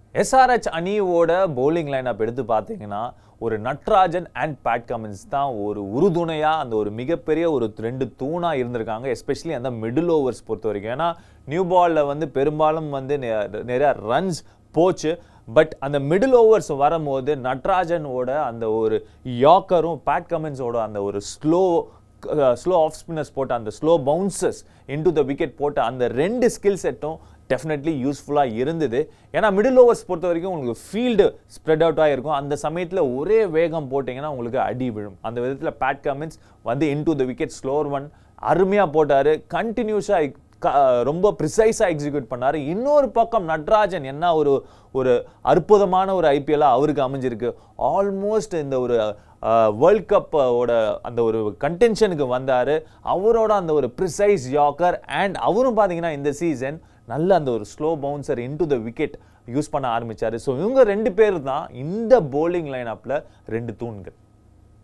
SRH அணியோட bowling lineup எடுத்து பார்த்தீங்கன்னா ஒரு நட்ராஜன் அண்ட் பேட் கமின்ஸ் தான் ஒரு உறுதுணையா அந்த ஒரு மிகப்பெரிய ஒரு ரெண்டு தூணா இருந்திருக்காங்க எஸ்பெஷலி அந்த மிடில் ஓவர்ஸ் பொறுத்த வரைக்கும் ஏன்னா நியூ பால்ல வந்து பெரும்பாலும் வந்து நெ- நிறைய ரன்ஸ் போச்சு பட் அந்த மிடில் ஓவர்ஸ் வரும்போது நட்ராஜனோட அந்த ஒரு யாக்கரும் பேட் கமின்ஸோட அந்த ஒரு ஸ்லோ ஸ்லோ ஆஃப் ஸ்பின்னர்ஸ் போட்ட அந்த slow bounces into the wicket போட்ட அந்த ரெண்டு ஸ்கில் செட்டும் டெஃபினெட்லி யூஸ்ஃபுல்லாக இருந்தது ஏன்னா மிடில் ஓவர்ஸ் பொறுத்த வரைக்கும் உங்களுக்கு ஃபீல்டு ஸ்ப்ரெட் அவுட்டாக இருக்கும் அந்த சமயத்தில் ஒரே வேகம் போட்டிங்கன்னா உங்களுக்கு அடி விழும் அந்த விதத்தில் பேட் கமின்ஸ் வந்து into the wicket slower one அருமையாக போட்டார் கண்டினியூஸாக ரொம்ப ப்ரிசைஸாக எக்ஸிக்யூட் பண்ணார் இன்னொரு பக்கம் நட்ராஜன் என்ன ஒரு ஒரு அற்புதமான ஒரு ஐபிஎல்லாக அவருக்கு அமைஞ்சிருக்கு ஆல்மோஸ்ட் இந்த ஒரு வேர்ல்ட் கப்போட அந்த ஒரு கண்டென்ஷனுக்கு வந்தார் அவரோட அந்த ஒரு ப்ரிசைஸ் யாக்கர் அண்ட் அவரும் பார்த்தீங்கன்னா இந்த சீசன் நல்ல அந்த ஒரு slow bouncer into the wicket use பண்ண ஆரம்பிச்சாரு ஸோ இவங்க ரெண்டு பேர் தான் இந்த bowling லைன் அப்பில் ரெண்டு தூண்கள்